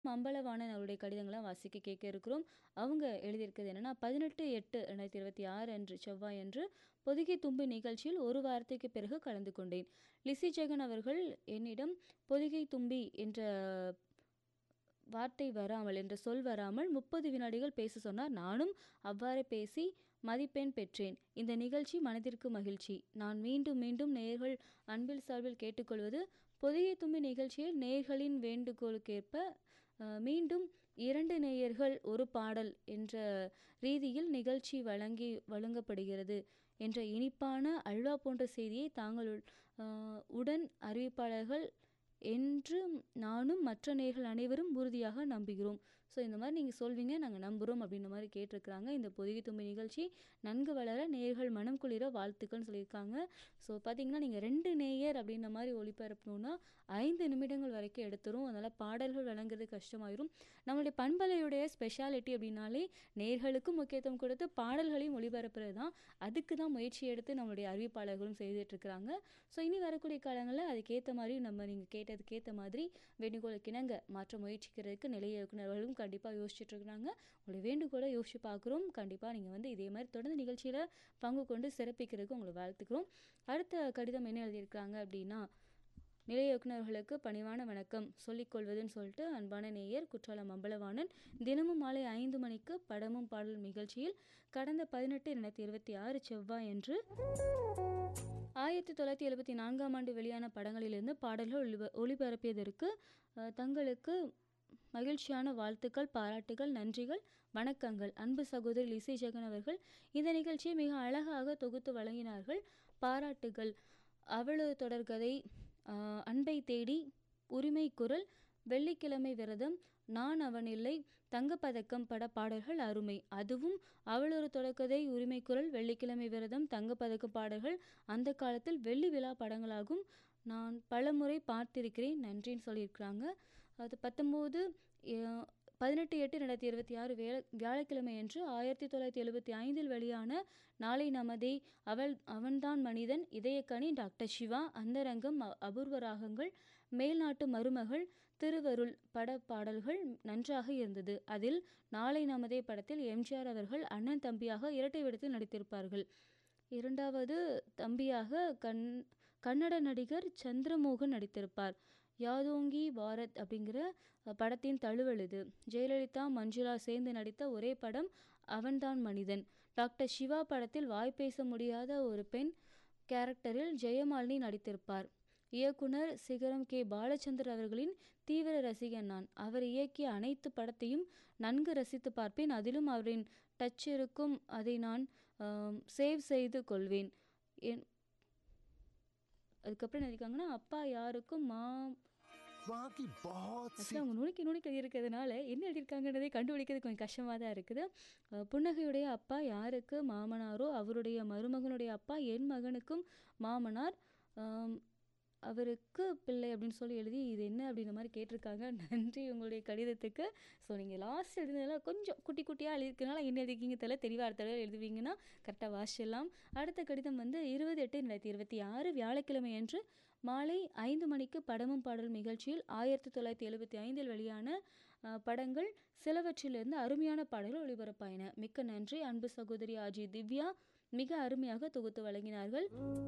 அம்பலவாணன் அவருடைய கடிதங்கள வாசிக்க கேட்க இருக்கிறோம். அவங்க எழுதியிருக்கிறது என்னன்னா, 18/8/2026 அன்று செவ்வாயன்று பொதிகை தும்பி நிகழ்ச்சியில் ஒரு வாரத்திற்கு பிறகு கலந்து கொண்டேன். லிஸி ஜெகன் அவர்கள் என்னிடம் பொதிகை தும்பி என்ற வார்த்தை வராமல் என்ற சொல் வராமல் 30 வினாடிகள் பேச சொன்னார். நானும் அவ்வாறே பேசி மதிப்பெண் பெற்றேன். இந்த நிகழ்ச்சி மனதிற்கு மகிழ்ச்சி. நான் மீண்டும் மீண்டும் நேயர்கள் அன்பில் சார்பில் கேட்டுக்கொள்வது, பொதிகை தும்பி நிகழ்ச்சியில் நேயர்களின் வேண்டுகோளுக்கேற்ப அ மீண்டும் 2 நேயர்கள் 1 பாடல் என்ற ரீதியில் நிகழ்ச்சி வழங்கி வழங்கப்படுகிறது என்ற இனிப்பான அல்வா போன்ற செய்தியை தாங்கள் அ உடன் அறிவிப்பாளர்கள் என்றும் நானும் மற்ற நேயர்கள் அனைவரும் உறுதியாக நம்புகிறோம். ஸோ இந்த மாரி நீங்க சொல்வீங்க, நாங்க நம்புறோம் அப்படின்ற மாரி கேட்டிருக்கிறாங்க. இந்த பொதிகை தும்பி நிகழ்ச்சி நன்கு வளர நேயர்கள் மனம் குளிர வாழ்த்துக்கள்னு சொல்லியிருக்காங்க. ஸோ பார்த்தீங்கன்னா, நீங்க 2 நேயர் அப்படின்ற மாரி ஒளிபரப்பணும்னா 5 நிமிடங்கள் வரைக்கும் எடுத்துரும். அதனால பாடல்கள் வழங்குறது கஷ்டமாயிரும். நம்மளுடைய பண்பலையுடைய ஸ்பெஷாலிட்டி அப்படின்னாலே நேயர்களுக்கும் முக்கியத்துவம் கொடுத்து பாடல்களையும் ஒளிபரப்புறது தான். அதுக்கு தான் முயற்சி எடுத்து நம்மளுடைய அறிவிப்பாளர்களும் செய்துட்டுருக்காங்க. ஸோ இனி வரக்கூடிய காலங்கள்ல அதுக்கேத்த மாரி நம்ம நீங்க கேட்டதுக்கு ஏத்த மாதிரி வேண்டுகோளுக்கு இணங்க மாற்ற முயற்சிக்கிறதுக்கு நிலைய இயக்குனர்களும் கண்டிப்பா யோசிச்சுட்டு இருக்கிறாங்க. உங்களுடைய வேண்டுகோள யோசிச்சு பார்க்குறோம். கண்டிப்பா நீங்க வந்து இதே மாரி தொடர்ந்து நிகழ்ச்சியில பங்கு கொண்டு சிறப்பிக்கிறதுக்கு உங்கள வாழ்த்துக்கிறோம். அடுத்த கடிதம் என்ன எழுதியிருக்கிறாங்க அப்படின்னா, நிலைய இயக்குனர்களுக்கு பணிவான வணக்கம் சொல்லிக் கொள்வதுன்னு சொல்லிட்டு அன்பான நேயர் குற்றாலம் அம்பலவாணன் தினமும் மாலை 5 மணிக்கு படமும் பாடலும் நிகழ்ச்சியில் கடந்த 18/2026 செவ்வாயன்று 1974ஆம் ஆண்டு வெளியான படங்களிலிருந்து பாடல்கள் ஒளிப ஒளிபரப்பியதற்கு அ தங்களுக்கு மகிழ்ச்சியான வாழ்த்துக்கள், பாராட்டுகள், நன்றிகள், வணக்கங்கள். அன்பு சகோதரி லிஸி ஜெகன் அவர்கள் இந்த நிகழ்ச்சியை மிக அழகாக தொகுத்து வழங்கினார்கள். பாராட்டுகள். அவளொரு தொடர்கதை, அ அன்பை தேடி, உரிமை குரல், வெள்ளிக்கிழமை விரதம், நான் அவனில்லை, தங்கப்பதக்கம் பட பாடல்கள் அருமை. அதுவும் அவளொரு தொடர்கதை, உரிமை குரல், வெள்ளிக்கிழமை விரதம், தங்கப்பதக்கம் பாடல்கள் அந்த காலத்தில் வெள்ளி விழா படங்களாகும். நான் பலமுறை பார்த்திருக்கிறேன். நன்றின்னு சொல்லியிருக்கிறாங்க. அது 19 எ 18/8/2026 வியா வியாழக்கிழமையன்று 1975இல் வெளியான நாளை நமதே, அவள் அவன்தான் மனிதன், இதயக்கனி, டாக்டர் சிவா, அந்தரங்கம், அபூர்வ ராகங்கள், மேல்நாட்டு மருமகள், திருவருள் பட பாடல்கள் நன்றாக இருந்தது. அதில் நாளை நமதே படத்தில் எம்.ஜி.ஆர். அவர்கள் அண்ணன் தம்பியாக இரட்டை வேடத்தில் நடித்திருப்பார்கள். 2வது தம்பியாக கன் கன்னட நடிகர் சந்திரமோகன் நடித்திருப்பார். யாதோங்கி பாரத் அப்படிங்கிற படத்தின் தழுவல் இது. ஜெயலலிதா, மஞ்சுளா சேர்ந்து நடித்த ஒரே படம் அவன்தான் மனிதன். டாக்டர் சிவா படத்தில் வாய் பேச முடியாத ஒரு பெண் கேரக்டரில் ஜெயமாலினி நடித்திருப்பார். இயக்குனர் சிகரம் கே. பாலச்சந்தர் அவர்களின் தீவிர ரசிகன் நான். அவர் இயக்கிய அனைத்து படத்தையும் நன்கு ரசித்து பார்ப்பேன். அதிலும் அவரின் டச் இருக்கும். அதை நான் அ சேவ் செய்து கொள்வேன். என் அதுக்கப்புறம் என்ன எழுதியிருக்காங்கன்னா, அப்பா யாருக்கும் மா वहाँ की बहुत सी ஆக்சுவலா அவங்க நுணுக்கி நுணுக்கி எழுதியிருக்கிறதுனால என்ன எழுதியிருக்காங்கன்றதே கண்டுபிடிக்கிறது கொஞ்சம் கஷ்டமா தான் இருக்குது. அ புன்னகையுடைய அப்பா யாருக்கு மாமனாரோ, அவருடைய மருமகனுடைய அப்பா என் மகனுக்கும் மாமனார். அம் அவருக்கு பிள்ளை அப்படின்னு சொல்லி எழுதி இது என்ன அப்படின்ற மாரி கேட்டிருக்காங்க. நன்றி உங்களுடைய கடிதத்துக்கு. ஸோ நீங்க லாஸ்ட் எழுதினதெல்லாம் கொஞ்சம் குட்டி குட்டியா எழுதியிருக்கிறதுனால என்ன எழுதியிருக்கீங்க தெரியல. தெளிவா அடுத்த தடவ எழுதுவீங்கன்னா கரெக்ட்டா வாசிச்சிடலாம். அடுத்த கடிதம் வந்து 20/8/2026 வியாழக்கிழமையன்று மாலை 5 மணிக்கு படமும் பாடலும் நிகழ்ச்சியில் 1975இல் வெளியான அ படங்கள் சிலவற்றிலிருந்து அருமையான பாடல்கள் ஒளிபரப்பாயின. மிக்க நன்றி. அன்பு சகோதரி ஆர்.ஜே. திவ்யா மிக அருமையாக தொகுத்து வழங்கினார்கள்.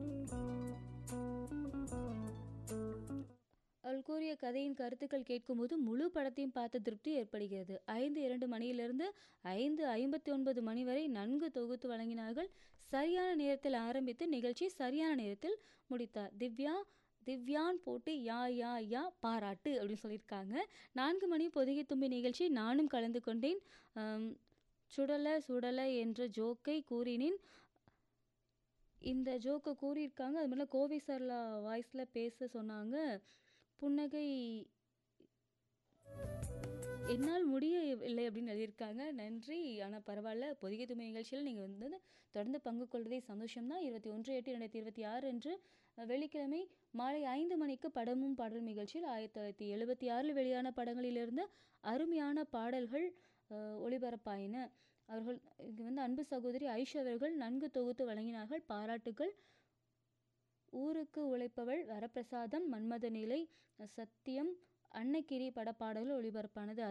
அவள் கூறிய கதையின் கருத்துக்கள் கேட்கும்போது முழு படத்தையும் பார்த்த திருப்தி ஏற்படுகிறது. 5:02 மணியிலிருந்து 5:59 மணி வரை நன்கு தொகுத்து வழங்கினார்கள். சரியான நேரத்தில் ஆரம்பித்து நிகழ்ச்சி சரியான நேரத்தில் முடித்தார். திவ்யா திவ்யான் போட்டு யா யா யா பாராட்டு அப்படின்னு சொல்லியிருக்காங்க. 4 மணி பொதிகை தும்பி நிகழ்ச்சி நானும் கலந்து கொண்டேன். அம் சுடல சுடல என்ற ஜோக்கை கூறினேன். இந்த ஜோக்க கூறியிருக்காங்க. அது மாரிலாம் கோவை சரளா வாய்ஸ்ல பேச சொன்னாங்க. புன்னகை என்னால் முடியவில்லை அப்படின்னு எழுதியிருக்காங்க. நன்றி. ஆனா பரவால்ல. பொதிகை தும்பி நிகழ்ச்சியில நீங்க வந்து தொடர்ந்து பங்கு கொள்வதே சந்தோஷம் தான். 21/8/2026 அன்று வெள்ளிக்கிழமை மாலை 5 மணிக்கு படமும் பாடலும் நிகழ்ச்சியில் 1976இல் வெளியான படங்களிலிருந்து அருமையான பாடல்கள் அ ஒளிபரப்பாயின. அவர்கள் இங்க வந்து அன்பு சகோதரி ஐஷு அவர்கள் நன்கு தொகுத்து வழங்கினார்கள். பாராட்டுக்கள். ஊருக்கு உழைப்பவள், வரப்பிரசாதம், மன்மத நிலை, சத்தியம், அன்னக்கிளி பட பாடல்கள் ஒளிபரப்பானது